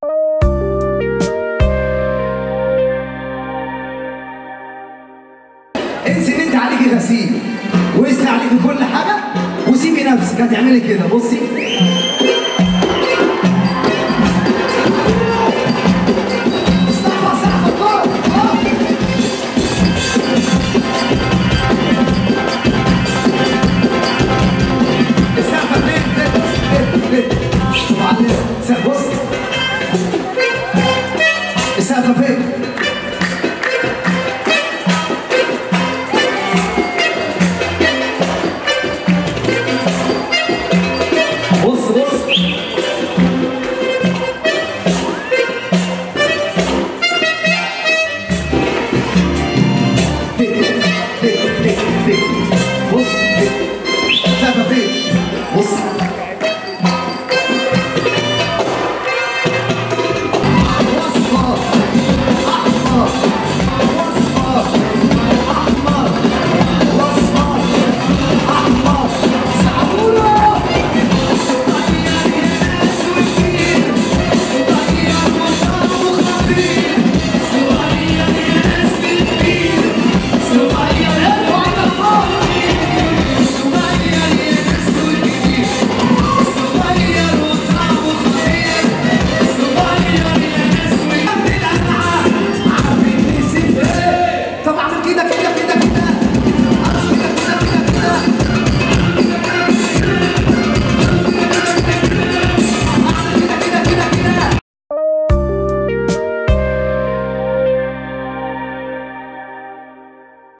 انسي ان انت عليكي غسيل وقسي عليكي كل حاجه وسيبي نفسك هتعملي كده بصي استغفر سقف الطار السقف فين فين بص فين فين معلم سقف بص السقف فين